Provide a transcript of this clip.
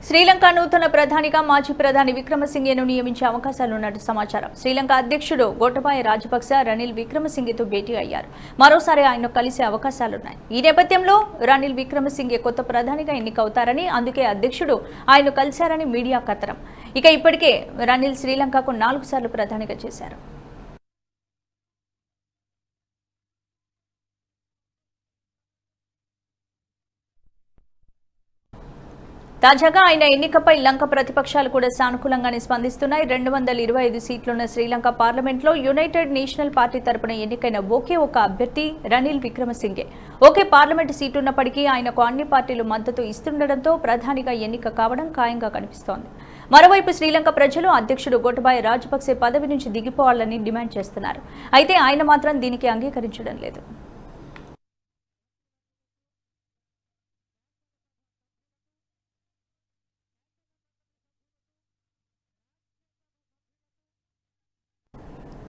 శ్రీలంక నూతన ప్రధానిగా మాజీ ప్రధాని విక్రమసింఘేను నియమించే అవకాశాలున్నట్టు సమాచారం శ్రీలంక అధ్యక్షుడు గోటబాయ రాజపక్స రనిల్ విక్రమసింఘేతో భేటీ అయ్యారు మరోసారి ఆయన కలిసే అవకాశాలున్నాయి ఈ నేపథ్యంలో రనిల్ విక్రమసింఘే కొత్త ప్రధానిగా ఎన్నికవుతారని అందుకే అధ్యక్షుడు ఆయన కలిశారని మీడియా కథనం ఇక ఇప్పటికే రనిల్ శ్రీలంకకు నాలుగు సార్లు ప్రధానిగా చేశారు తాజాగా ఆయన ఎన్నికపై లంక ప్రతిపక్షాలు కూడా సానుకూలంగానే స్పందిస్తున్నాయి రెండు వందల ఇరవై ఐదు సీట్లున్న శ్రీలంక పార్లమెంట్లో యునైటెడ్ నేషనల్ పార్టీ తరపున ఎన్నికైన ఒకే ఒక అభ్యర్థి రనిల్ విక్రమసింఘే ఒకే పార్లమెంటు సీటు ఉన్నప్పటికీ ఆయనకు అన్ని పార్టీలు మద్దతు ఇస్తుండటంతో ప్రధానిగా ఎన్నిక కావడం ఖాయంగా కనిపిస్తోంది మరోవైపు శ్రీలంక ప్రజలు అధ్యక్షుడు గోటబాయ రాజపక్సే పదవి నుంచి దిగిపోవాలని డిమాండ్ చేస్తున్నారు అయితే ఆయన మాత్రం దీనికి అంగీకరించడం లేదు